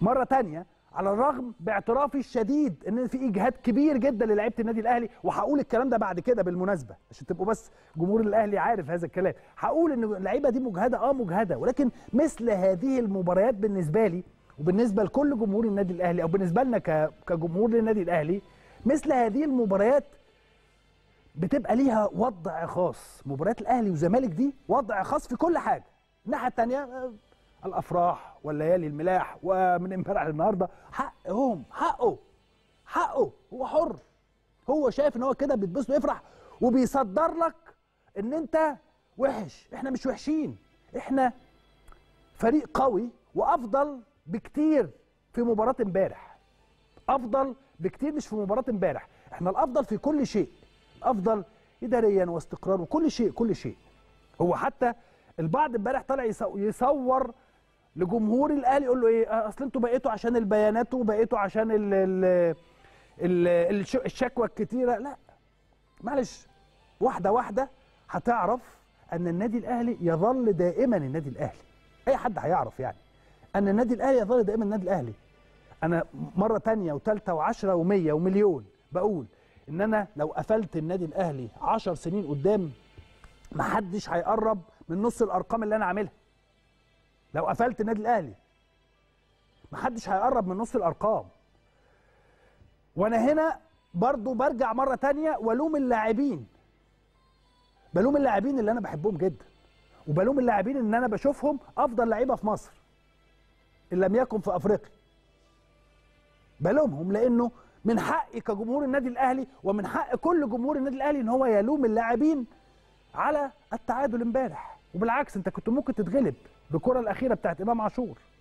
مره تانية على الرغم باعترافي الشديد ان في اجهاد كبير جدا للاعيبه النادي الاهلي وهقول الكلام ده بعد كده بالمناسبه عشان تبقوا بس جمهور الاهلي عارف هذا الكلام هقول ان اللعيبه دي مجهده اه مجهده ولكن مثل هذه المباريات بالنسبه لي وبالنسبه لكل جمهور النادي الاهلي او بالنسبه لنا ك- كجمهور للنادي الاهلي مثل هذه المباريات بتبقى ليها وضع خاص مباريات الاهلي والزمالك دي وضع خاص في كل حاجه الناحيه الثانيه الافراح والليالي الملاح ومن امبارح للنهارده حقهم حقه حقه هو حر هو شايف ان هو كده بيتبسط ويفرح وبيصدر لك ان انت وحش احنا مش وحشين احنا فريق قوي وافضل بكتير في مباراه امبارح افضل بكتير مش في مباراه امبارح احنا الافضل في كل شيء الافضل اداريا واستقرار وكل شيء كل شيء هو حتى البعض امبارح طلع يصو- يصور لجمهور الاهلي يقول له ايه آه، اصل انتوا بقيتوا عشان البيانات وبقيتوا عشان ال ال ال الش- الشكوى الكتيره لا معلش واحده واحده هتعرف ان النادي الاهلي يظل دائما النادي الاهلي اي حد هيعرف يعني ان النادي الاهلي يظل دائما النادي الاهلي انا مره تانية وثالثه وعشرة ومية ومليون بقول ان انا لو قفلت النادي الاهلي عشر سنين قدام محدش هيقرب من نص الارقام اللي انا عاملها لو قفلت النادي الاهلي محدش هيقرب من نص الارقام وانا هنا برضو برجع مره تانية والوم اللاعبين بلوم اللاعبين اللي انا بحبهم جدا وبلوم اللاعبين ان انا بشوفهم افضل لعيبه في مصر ان لم يكن في افريقيا بلومهم لانه من حقي كجمهور النادي الاهلي ومن حق كل جمهور النادي الاهلي ان هو يلوم اللاعبين على التعادل امبارح وبالعكس انت كنت ممكن تتغلب بالكره الاخيره بتاعت امام عاشور